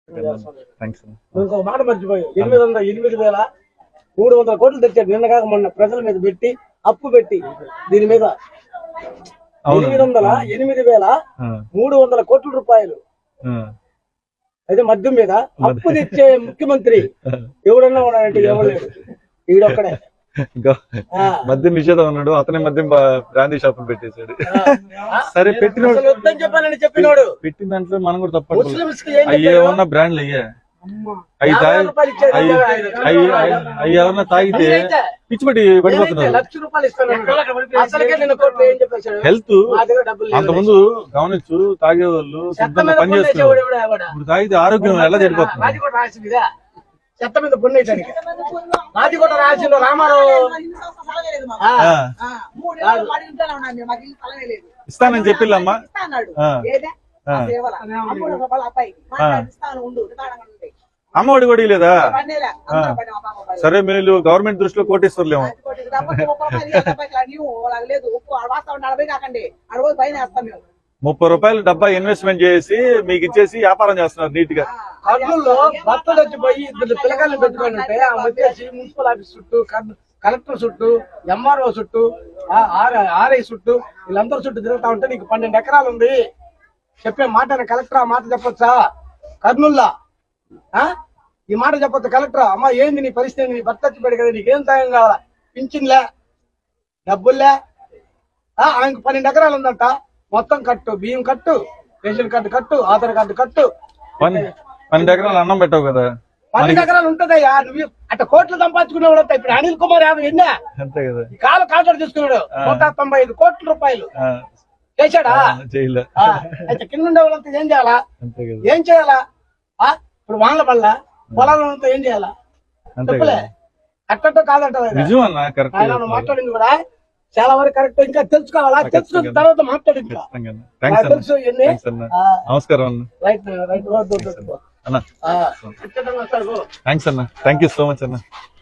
Thanks అన్న నువ్వు ఇంకో మాట మర్చిపోయావు ఎనిమిది వందల ఎనిమిది వేల మూడు వందల కోట్లు తెచ్చాడు నిన్న కాక మొన్న ప్రజల మీద పెట్టి అప్పు పెట్టి దీని మీద అవును. ఎనిమిది వందల ఎనిమిది వేల ఆ, మూడు వందల కోట్ల రూపాయలు ఆ, అయితే మద్యం మీద అప్పు తెచ్చే ముఖ్యమంత్రి ఎవడన్నా ఉన్నాడంటే ఎవరు లేడు ఈడొక్కడే గ- ఆ. మద్యం నిషేధం ఉన్నాడు అతనే మద్యం బా- బ్రాందీ షాపులు పెట్టేశాడు సరే పెట్టినోడు అసలు వద్దని చెప్పానని చెప్పినోడు పెట్టిన దాంట్లో మనం కూడా తప్పదు ముస్లిమ్స్ కి ఏం అవి చెప్పాడు? ఏమన్నా బ్రాండ్లు అయ్యా అవి యాభై తాగి రూపాయలు ఇచ్చేది అవి యాభై అవి అవి ఎవరన్నా తాగితే నేనైతే- పిచ్చి పట్టి నేనైతే పడిపోతున్నారు లక్ష రూపాయలు ఇస్తాను అసలుకే నిన్న కోర్టు ఏం చెప్పేశాడు హెల్త్ మా దగ్గర డబ్బులు లేవు. అంతకుముందు గమనించు తాగేవాళ్ళు చెత్త శుద్ధంగా మీద పని పొన్ను చేస్తున్నారు వేసేవాడు ఎవడు ఎవడా? ఇప్పుడు తాగితే ఆరోగ్యం ఎలా చెడిపోతుంది నాది కూడా రాసిందిగా చెత్త మీద పొన్ను వేయడానికి నాది కూడా రాసిండు రామారావు ఆ, ఆ, ఇస్తానని చెప్పిల్లమ్మా ఆ. ఆ. అమ్మఒడి కూడా లేదా సరే మీరు గవర్నమెంట్ దృష్టిలో కోటేశ్వర్లేమో ముప్పై రూపాయలు డబ్బా ఇన్వెస్ట్మెంట్ చేసి మీకు ఇచ్చేసి వ్యాపారం చేస్తున్నారు నీట్ గా కర్నూలులో భర్తలు వచ్చిపోయి ఇద్దరు పిల్లకాయలు పెట్టుకొని ఉంటే ఆ వచ్చేసి మున్సిపల్ ఆఫీస్ చుట్టూ కర్- కలెక్టర్ చుట్టూ ఎంఆర్ఓ చుట్టూ ఆ- ఆర్- ఆర్ఐ చుట్టూ వీళ్ళందరూ చుట్టూ తిరుగుతా ఉంటే నీకు పన్నెండు ఎకరాలు ఉంది చెప్పే మాట కలెక్టర్ ఆ మాట చెప్పొచ్చా కర్నూలులో ఆ? ఈ మాట చెప్పొచ్చు కలెక్టర్ అమ్మా ఏంది నీ పరిస్థితి ఏంది? నీ భర్త చచ్చిపోయాడు కదా నీకేం సాయం కావాలా పింఛన్లే డబ్బుల్లే ఆ, ఆయనకు పన్నెండు ఎకరాలు ఉందంట మొత్తం కట్టు బియ్యం కట్టు రేషన్ కార్డు కట్టు ఆధార్ కార్డు కట్టు పన్నె పన్నెండు ఎకరాలు అన్నం పెట్టావు కదా పన్నెండు ఎకరాలు ఉంటదయ్యా నువ్వు అట్ట కోట్లు సంపాదించుకునేవాడు అంతా. ఇప్పుడు అనిల్ కుమార్ యాదవ్ ఎన్నా అంతే కదా ఈ కాలు కాంట్రాక్ట్ తీసుకున్నాడు నూట తొంభై ఐదు కోట్ల రూపాయలు ఆ, చేశాడా చేయలే ఆ, అయితే కింద ఉండే వాళ్ళంతా ఏం చేయాలా అంతే కదా ఏం చేయాలా ఆ ఇప్పుడు వానల వల్ల పొలాలంతా ఏం చేయాలా అంతే చెప్పలే కదా అట్టట్టు కాదంట నిజం అన్న కరెక్ట్ ఆయన నువ్వు మాట్లాడింది కూడా చాలా వరకు కరెక్ట్ ఇంకా తెలుసుకోవాలా తెలుసుకున్న తర్వాత మాట్లాడు ఇంకా థ్యాంక్స్ నాకు అన్న తెలుసు ఎన్ని థ్యాంక్స్ అన్న ఆ, నమస్కారం అన్న రైట్ రైట్ వద్దు, వద్దు, వద్దు. అన్న ఆ, ఖచ్చితంగా మాట్లాడు. థ్యాంక్స్ అన్న థ్యాంక్ యూ సో మచ్ అన్న